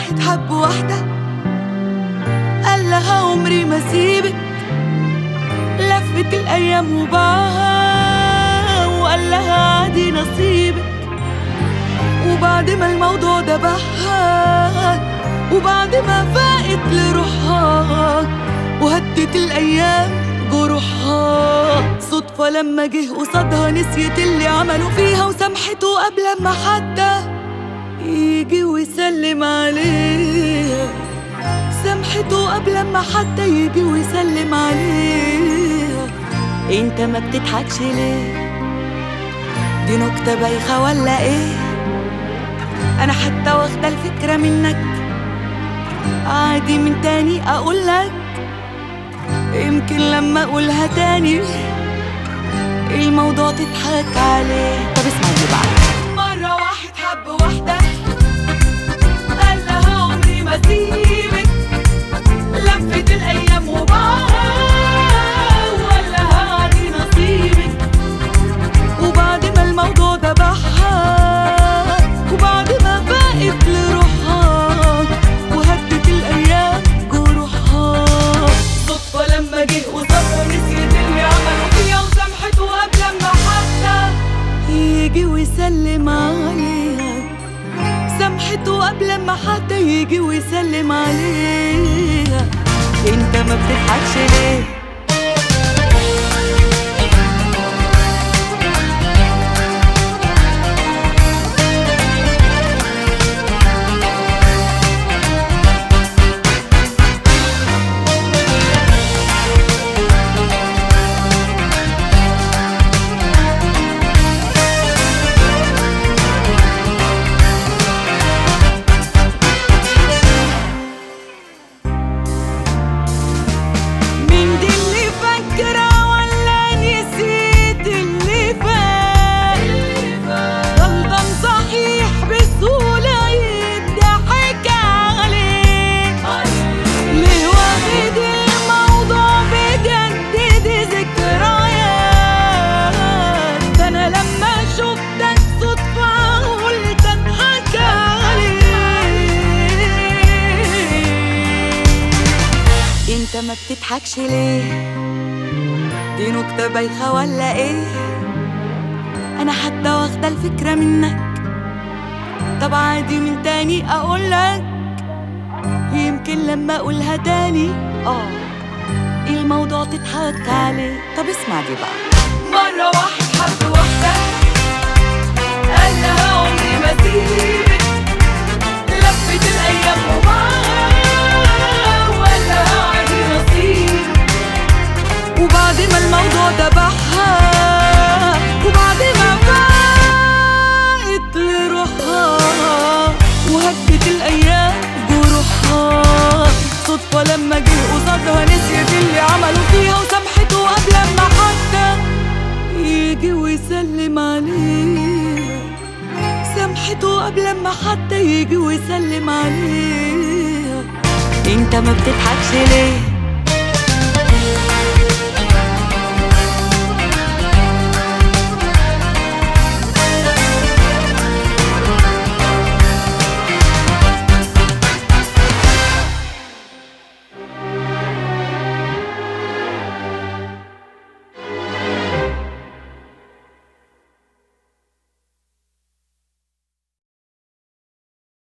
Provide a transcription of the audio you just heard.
واحد حب واحدة قال لها عمري ما سيبك لفت الأيام وباعها وقال لها عادي نصيبك وبعد ما الموضوع ده بحها وبعد ما فاقت لروحها وهدت الأيام جروحها صدفة لما جه قصادها نسيت اللي عملوا فيها وسامحته قبل ما حتى يجي ويسلم عليها سامحته قبل ما حتى يجي ويسلم عليها انت ما بتضحكش ليه دي نكتة بايخة ولا ايه انا حتى واخدة الفكرة منك عادي من تاني اقول لك يمكن لما اقولها تاني الموضوع تضحك عليه طب اسمع اللي بعد مرة واحد حب واحدة قال لها عمري ما سيبك لفت الايام وبعها وقال لها عادي نصيبك وبعد ما الموضوع ده بحها وبعد ما بقت لروحها وهدت الايام جروحها صدفة لما جه وصفها نسيت اللي عملوا فيها وسامحته قبل ما حتى يجي ويسلم عليها سامحته قبل ما حتى يجي ويسلم عليها انت ما بتضحكش ليه مين دي اللي فاكرة ولا نسيت اللي فات غلطان صحيح بسهولة يضحك عليه ليه واخد الموضوع بجد دي ذكريات ده انا لما شفتك صدفة قلت اضحك عليه انت ما بتضحكش ليه دي نكتة بايخة ولا ايه انا حتى واخدة الفكرة منك طب عادي من تاني اقولك يمكن لما اقولها تاني اه الموضوع تضحك عليه طب اسمع دي بقى مرة واحد حب واحدة قال لها عمري ما سيبك لفت الايام وبعها ولا عادي نصيب وبعد ما الموضوع ده بحها وبعد ما فاقت لروحها وهدت الايام جروحها صدفة لما جه قصادها نسيت اللي عملوا فيها وسامحته قبل ما حتى يجي ويسلم عليها سامحته قبل ما حتى يجي ويسلم عليها انت ما بتضحكش ليه